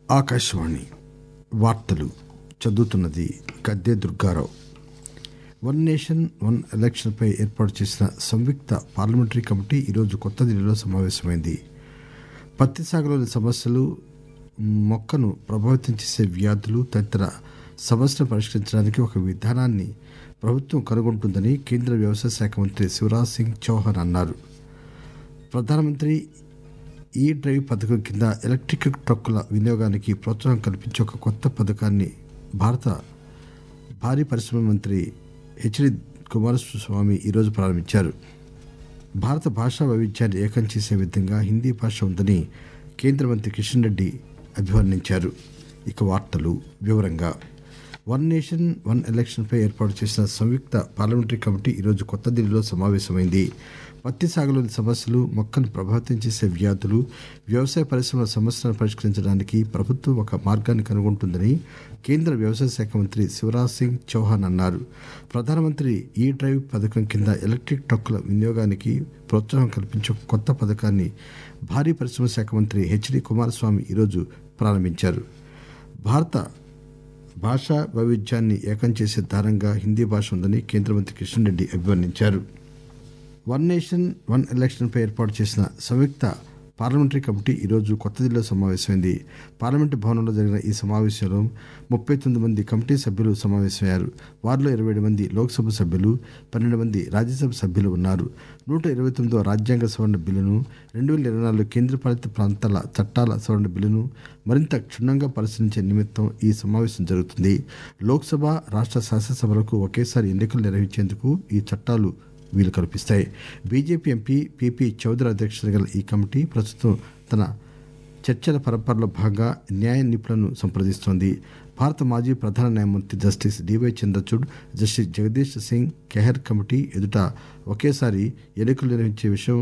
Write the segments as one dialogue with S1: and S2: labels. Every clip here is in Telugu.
S1: ఆకాశవాణి వార్తలు చదువుతున్నది Gadde Durgarao one nation one election పై ఏర్పాటు చేసిన సంయుక్త పార్లమెంటరీ కమిటీ ఈరోజు కొత్త ఢిల్లీలో సమావేశమైంది పత్తి సాగులోని సమస్యలు మొక్కను ప్రభావితం చేసే వ్యాధులు తదితర సమస్యలను పరిష్కరించడానికి ఒక విధానాన్ని ప్రభుత్వం కనుగొంటుందని కేంద్ర వ్యవసాయ శాఖ మంత్రి శివరాజ్ సింగ్ చౌహాన్ అన్నారు ప్రధానమంత్రి ఈ డ్రైవ్ పథకం కింద ఎలక్ట్రిక్ ట్రక్కుల వినియోగానికి ప్రోత్సాహం కల్పించే ఒక కొత్త పథకాన్ని భారత భారీ పరిశ్రమ మంత్రి హెచ్డి కుమారస్వామి ఈరోజు ప్రారంభించారు భారత భాషా వైవిధ్యాన్ని ఏకం చేసే విధంగా హిందీ భాష ఉందని కేంద్ర మంత్రి కిషన్ రెడ్డి అభివర్ణించారు ఇక వార్తలు వివరంగా వన్ నేషన్ వన్ ఎలక్షన్ పై ఏర్పాటు చేసిన సంయుక్త పార్లమెంటరీ కమిటీ ఈరోజు కొత్త ఢిల్లీలో సమావేశమైంది పత్తి సాగులోని సమస్యలు మొక్కను ప్రభావితం చేసే వ్యాధులు వ్యవసాయ పరిశ్రమల సమస్యలను పరిష్కరించడానికి ప్రభుత్వం ఒక మార్గాన్ని కనుగొంటుందని కేంద్ర వ్యవసాయ శాఖ మంత్రి శివరాజ్ సింగ్ చౌహాన్ అన్నారు ప్రధానమంత్రి ఈ డ్రైవ్ పథకం కింద ఎలక్ట్రిక్ ట్రక్కుల వినియోగానికి ప్రోత్సాహం కల్పించే ఒక కొత్త పథకాన్ని భారీ పరిశ్రమ శాఖ మంత్రి హెచ్డి కుమారస్వామి ఈరోజు ప్రారంభించారు భారత భాషా వైవిధ్యాన్ని ఏకం చేసే దారంగా హిందీ భాష ఉందని కేంద్ర మంత్రి కిషన్ రెడ్డి అభివర్ణించారు వన్ నేషన్ వన్ ఎలక్షన్ పై ఏర్పాటు చేసిన సంయుక్త పార్లమెంటరీ కమిటీ ఈరోజు కొత్త ఢిల్లీలో సమావేశమైంది పార్లమెంటు భవనంలో జరిగిన ఈ సమావేశంలో ముప్పై తొమ్మిది మంది కమిటీ సభ్యులు సమావేశమయ్యారు వారిలో ఇరవై ఏడు మంది లోక్సభ సభ్యులు పన్నెండు మంది రాజ్యసభ సభ్యులు ఉన్నారు నూట ఇరవై తొమ్మిదవ రాజ్యాంగ సవరణ బిల్లును రెండు వేల ఇరవై నాలుగు కేంద్రపాలిత ప్రాంతాల చట్టాల సవరణ బిల్లును మరింత క్షుణ్ణంగా పరిశీలించే నిమిత్తం ఈ సమావేశం జరుగుతుంది లోక్సభ రాష్ట్ర శాసనసభలకు ఒకేసారి ఎన్నికలు నిర్వహించేందుకు ఈ చట్టాలు వీలు కల్పిస్తాయి బీజేపీ ఎంపీ పీపీ చౌదరి అధ్యక్షత గల ఈ కమిటీ ప్రస్తుతం తన చర్చల పరంపరలో భాగంగా న్యాయ నిపుణులను సంప్రదిస్తోంది భారత మాజీ ప్రధాన న్యాయమూర్తి justice DY Chandrachud justice Jagdish Singh Khehar committee ఎదుట ఒకేసారి ఎన్నికలు నిర్వహించే విషయం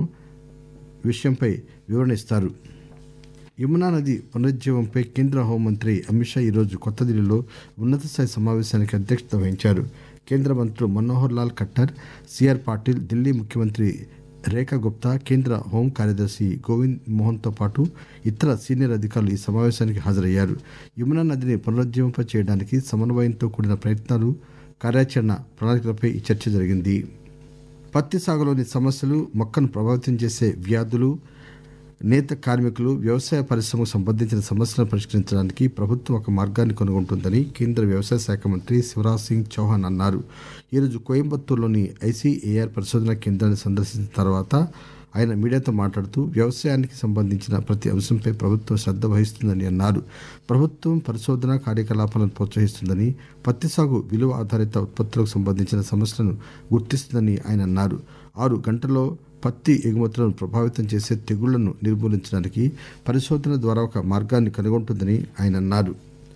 S1: విషయంపై వివరణ ఇస్తారు యమునా నది పునరుజ్జీవంపై కేంద్ర హోంమంత్రి అమిత్ షా ఈరోజు కొత్త ఢిల్లీలో ఉన్నత స్థాయి సమావేశానికి అధ్యక్షత వహించారు కేంద్ర మంత్రులు మనోహర్ లాల్ ఖట్టర్ సిఆర్ పాటిల్ ఢిల్లీ ముఖ్యమంత్రి రేఖా గుప్తా కేంద్ర హోం కార్యదర్శి గోవింద్ మోహన్తో పాటు ఇతర సీనియర్ అధికారులు ఈ సమావేశానికి హాజరయ్యారు యమునా నదిని పునరుజ్జీవింప చేయడానికి సమన్వయంతో కూడిన ప్రయత్నాలు కార్యాచరణ ప్రణాళికలపై ఈ చర్చ జరిగింది పత్తి సాగులోని సమస్యలు మొక్కను ప్రభావితం చేసే వ్యాధులు నేత కార్మికులు వ్యవసాయ పరిశ్రమకు సంబంధించిన సమస్యలను పరిష్కరించడానికి ప్రభుత్వం ఒక మార్గాన్ని కనుగొంటుందని కేంద్ర వ్యవసాయ శాఖ మంత్రి శివరాజ్ సింగ్ చౌహాన్ అన్నారు ఈరోజు కోయంబత్తూరులోని ఐసీఏఆర్ పరిశోధన కేంద్రాన్ని సందర్శించిన తర్వాత ఆయన మీడియాతో మాట్లాడుతూ వ్యవసాయానికి సంబంధించిన ప్రతి అంశంపై ప్రభుత్వం శ్రద్ధ వహిస్తుందని అన్నారు ప్రభుత్వం పరిశోధన కార్యకలాపాలను ప్రోత్సహిస్తుందని పత్తి సాగు విలువ ఆధారిత ఉత్పత్తులకు సంబంధించిన సమస్యలను గుర్తిస్తుందని ఆయన అన్నారు ఆరు గంటల్లో పత్తి ఎగుమతులను ప్రభావితం చేసే తెగుళ్లను నిర్మూలించడానికి పరిశోధన ద్వారా ఒక మార్గాన్ని కనుగొంటుందని ఆయన అన్నారు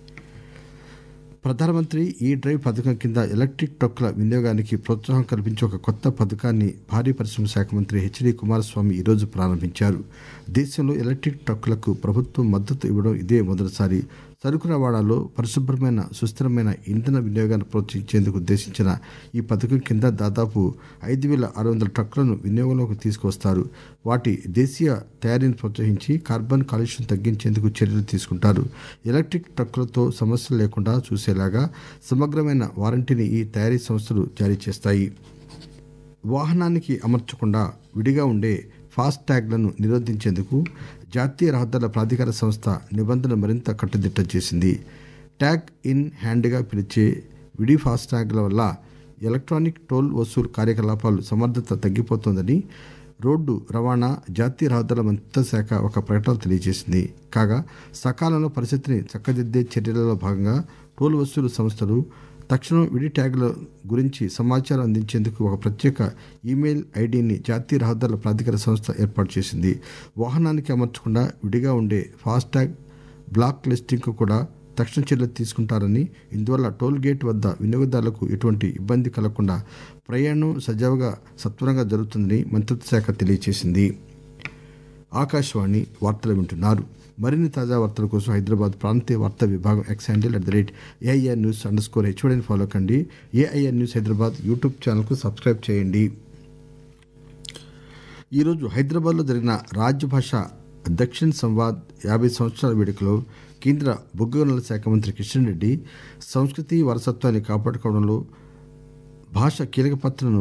S1: ప్రధానమంత్రి ఈ డ్రైవ్ పథకం కింద ఎలక్ట్రిక్ ట్రక్కుల వినియోగానికి ప్రోత్సాహం కల్పించే ఒక కొత్త పథకాన్ని భారీ పరిశ్రమ శాఖ మంత్రి హెచ్డి కుమారస్వామి ఈరోజు ప్రారంభించారు దేశంలో ఎలక్ట్రిక్ ట్రక్కులకు ప్రభుత్వం మద్దతు ఇవ్వడం ఇదే మొదటిసారి సరుకు రవాణాలో పరిశుభ్రమైన సుస్థిరమైన ఇంధన వినియోగాన్ని ప్రోత్సహించేందుకు ఉద్దేశించిన ఈ పథకం కింద దాదాపు ఐదు వేల ఆరు వందల ట్రక్కులను వినియోగంలోకి తీసుకొస్తారు వాటి దేశీయ తయారీని ప్రోత్సహించి కార్బన్ కాలుష్యం తగ్గించేందుకు చర్యలు తీసుకుంటారు ఎలక్ట్రిక్ ట్రక్కులతో సమస్యలు లేకుండా చూసేలాగా సమగ్రమైన వారంటీని ఈ తయారీ సంస్థలు జారీ చేస్తాయి వాహనానికి అమర్చకుండా విడిగా ఉండే ఫాస్ట్ ట్యాగ్లను నిరోధించేందుకు జాతీయ రహదారుల ప్రాధికార సంస్థ నిబంధనలు మరింత కట్టుదిట్టం చేసింది ట్యాగ్ ఇన్ హ్యాండ్గా పిలిచే విడి ఫాస్ట్ ట్యాగ్ల వల్ల ఎలక్ట్రానిక్ టోల్ వసూలు కార్యకలాపాలు సమర్థత తగ్గిపోతోందని రోడ్డు రవాణా జాతీయ రహదారుల మంత్రిత్వ శాఖ ఒక ప్రకటన తెలియజేసింది కాగా సకాలంలో పరిస్థితిని చక్కదిద్దే చర్యలలో భాగంగా టోల్ వసూలు సంస్థలు తక్షణం విడి ట్యాగుల గురించి సమాచారం అందించేందుకు ఒక ప్రత్యేక ఈమెయిల్ ఐడిని జాతీయ రహదారుల ప్రాధికార సంస్థ ఏర్పాటు చేసింది వాహనానికి అమర్చకుండా విడిగా ఉండే ఫాస్ట్ ట్యాగ్ బ్లాక్ లిస్టింగ్కు కూడా తక్షణ చర్యలు తీసుకుంటారని ఇందువల్ల టోల్ గేట్ వద్ద వినియోగదారులకు ఎటువంటి ఇబ్బంది కలగకుండా ప్రయాణం సజావుగా సత్వరంగా జరుగుతుందని మంత్రిత్వ శాఖ తెలియజేసింది ఆకాశవాణి వార్తలు వింటున్నారు మరిన్ని తాజా వార్తల కోసం హైదరాబాద్ ప్రాంతీయ వార్తా విభాగం X handle at the rate AIR news underscore హెచ్ఓడిని ఫాలో కండి ఏఐఆర్ న్యూస్ హైదరాబాద్ యూట్యూబ్ ఛానల్కు సబ్స్క్రైబ్ చేయండి ఈరోజు హైదరాబాద్లో జరిగిన రాజ్యభాష దక్షిణ్ సంవాద్ యాభై సంవత్సరాల వేడుకలో కేంద్ర బొగ్గు గనుల శాఖ మంత్రి కిషన్ రెడ్డి సంస్కృతి వారసత్వాన్ని కాపాడుకోవడంలో భాష కీలక పాత్రను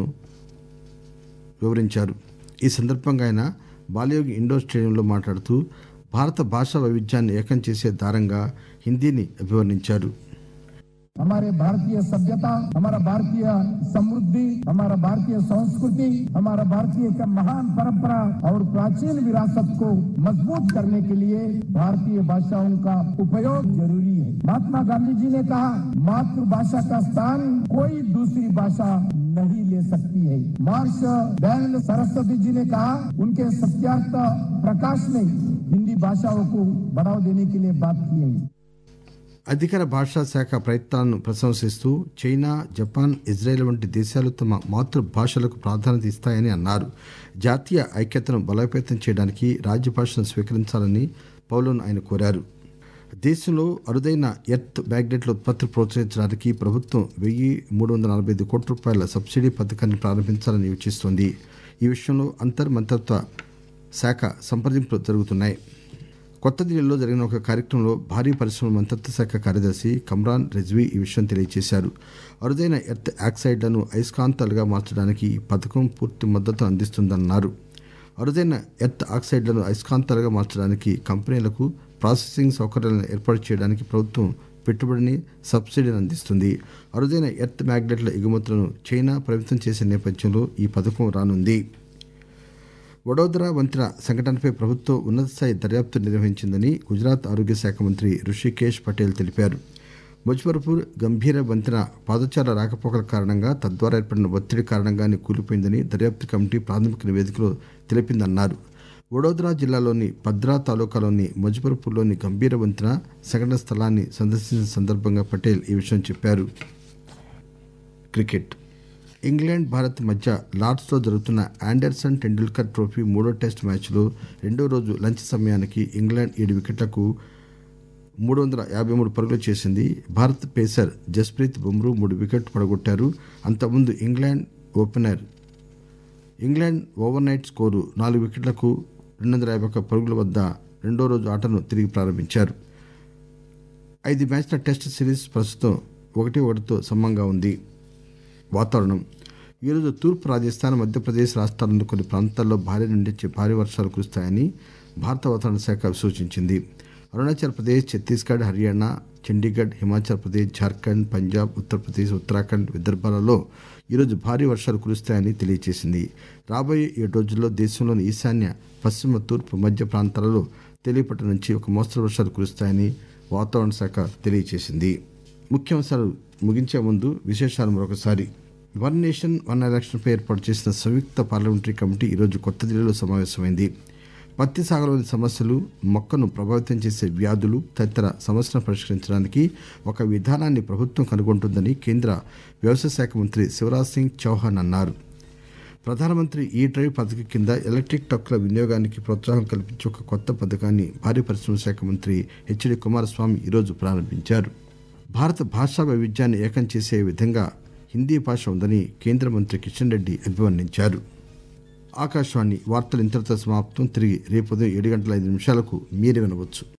S1: వివరించారు ఈ సందర్భంగా ఆయన బాలయోగి ఇండోర్ స్టేడియంలో మాట్లాడుతూ భారత భాషా వైవిధ్యాన్ని ఏకం చేసే దారంగా హిందీని అభివర్ణించారు
S2: हमारे भारतीय सभ्यता हमारा भारतीय समृद्धि हमारा भारतीय संस्कृति हमारा भारतीय का महान परंपरा और प्राचीन विरासत को मजबूत करने के लिए भारतीय भाषाओं का उपयोग जरूरी है महात्मा गांधी जी ने कहा मातृभाषा का स्थान कोई दूसरी भाषा नहीं ले सकती है मार्श दयानंद सरस्वती जी ने कहा उनके सत्यार्थ प्रकाश ने हिंदी भाषाओं को बढ़ावा देने के लिए बात की है
S1: అధికార భాషా శాఖ ప్రయత్నాలను ప్రశంసిస్తూ చైనా జపాన్ ఇజ్రాయెల్ వంటి దేశాలు తమ మాతృభాషలకు ప్రాధాన్యత ఇస్తాయని అన్నారు జాతీయ ఐక్యతను బలోపేతం చేయడానికి రాజ్యభాషను స్వీకరించాలని పౌలను ఆయన కోరారు దేశంలో అరుదైన ఎర్త్ మ్యాగ్నెట్ల ఉత్పత్తి ప్రోత్సహించడానికి ప్రభుత్వం వెయ్యి మూడు వందల నలభై ఐదు కోట్ల రూపాయల సబ్సిడీ పథకాన్ని ప్రారంభించాలని యోచిస్తోంది ఈ విషయంలో అంతర్ మంత్రిత్వ శాఖ సంప్రదింపులు జరుగుతున్నాయి కొత్త ఢిల్లీలో జరిగిన ఒక కార్యక్రమంలో భారీ పరిశ్రమల మంత్రిత్వ శాఖ కార్యదర్శి కమ్రాన్ రిజ్వీ ఈ విషయం తెలియజేశారు అరుదైన ఎర్త్ ఆక్సైడ్లను అయస్కాంతాలుగా మార్చడానికి ఈ పథకం పూర్తి మద్దతు అందిస్తుందన్నారు అరుదైన ఎర్త్ ఆక్సైడ్లను అయస్కాంతాలుగా మార్చడానికి కంపెనీలకు ప్రాసెసింగ్ సౌకర్యాలను ఏర్పాటు చేయడానికి ప్రభుత్వం పెట్టుబడిని సబ్సిడీని అందిస్తుంది అరుదైన ఎర్త్ మ్యాగ్నెట్ల ఎగుమతులను చైనా పరిమితం చేసే నేపథ్యంలో ఈ పథకం రానుంది వడోదరా వంతెన సంఘటనపై ప్రభుత్వం ఉన్నతస్థాయి దర్యాప్తు నిర్వహించిందని గుజరాత్ ఆరోగ్య శాఖ మంత్రి రుషికేష్ పటేల్ తెలిపారు ముజఫర్పూర్ గంభీర వంతెన పాదచార రాకపోకల కారణంగా తద్వారా ఏర్పడిన ఒత్తిడి కారణంగానే కూలిపోయిందని దర్యాప్తు కమిటీ ప్రాథమిక నివేదికలో తెలిపిందన్నారు వడోదరా జిల్లాలోని భద్రా తాలూకాలోని ముజఫర్పూర్లోని గంభీర వంతెన సంఘటన స్థలాన్ని సందర్శించిన సందర్భంగా పటేల్ ఈ విషయం చెప్పారు క్రికెట్ ఇంగ్లాండ్ భారత్ మధ్య లార్డ్స్లో జరుగుతున్న ఆండర్సన్ టెండూల్కర్ ట్రోఫీ మూడో టెస్ట్ మ్యాచ్లో రెండో రోజు లంచ్ సమయానికి ఇంగ్లాండ్ ఏడు వికెట్లకు మూడు వందల యాభై మూడు పరుగులు చేసింది భారత్ పేసర్ జస్ప్రీత్ బుమ్రూ మూడు వికెట్లు పడగొట్టారు అంతకుముందు England opener England overnight score నాలుగు వికెట్లకు రెండు వందల యాభై ఒక్క పరుగుల వద్ద రెండో రోజు ఆటను తిరిగి ప్రారంభించారు ఐదు మ్యాచ్ల టెస్ట్ సిరీస్ ప్రస్తుతం ఒకటి ఒకటితో సమంగా ఉంది వాతావరణం ఈరోజు తూర్పు రాజస్థాన్ మధ్యప్రదేశ్ రాష్ట్రాల్లోని కొన్ని ప్రాంతాల్లో భారీ నుండి చి- భారీ వర్షాలు కురుస్తాయని భారత వాతావరణ శాఖ సూచించింది అరుణాచల్ ప్రదేశ్ ఛత్తీస్గఢ్ హర్యానా చండీగఢ్ హిమాచల్ ప్రదేశ్ జార్ఖండ్ పంజాబ్ ఉత్తరప్రదేశ్ ఉత్తరాఖండ్ విదర్భాలలో ఈరోజు భారీ వర్షాలు కురుస్తాయని తెలియజేసింది రాబోయే ఏడు రోజుల్లో దేశంలోని ఈశాన్య పశ్చిమ తూర్పు మధ్య ప్రాంతాలలో తేలిపటి నుంచి ఒక మోస్తరు వర్షాలు కురుస్తాయని వాతావరణ శాఖ తెలియజేసింది ముఖ్యాంశాలు ముగించే ముందు విశేషాలు మరొకసారి వన్ నేషన్ వన్ ఎలక్షన్పై ఏర్పాటు చేసిన సంయుక్త పార్లమెంటరీ కమిటీ ఈరోజు కొత్త ఢిల్లీలో సమావేశమైంది పత్తి సాగులోని సమస్యలు మొక్కను ప్రభావితం చేసే వ్యాధులు తదితర సమస్యలను పరిష్కరించడానికి ఒక విధానాన్ని ప్రభుత్వం కనుగొంటుందని కేంద్ర వ్యవసాయ శాఖ మంత్రి శివరాజ్ సింగ్ చౌహాన్ అన్నారు ప్రధానమంత్రి ఈ డ్రైవ్ పథకం కింద ఎలక్ట్రిక్ ట్రక్కుల వినియోగానికి ప్రోత్సాహం కల్పించే ఒక కొత్త పథకాన్ని భారీ పరిశ్రమల శాఖ మంత్రి హెచ్డి కుమారస్వామి ఈరోజు ప్రారంభించారు భారత భాషా వైవిధ్యాన్ని ఏకం చేసే విధంగా హిందీ భాష ఉందని కేంద్ర మంత్రి కిషన్ రెడ్డి అభివర్ణించారు ఆకాశవాణి వార్తలు ఇంతటితో సమాప్తం తిరిగి రేపు ఉదయం ఏడు గంటల ఐదు నిమిషాలకు మీరు వినవచ్చు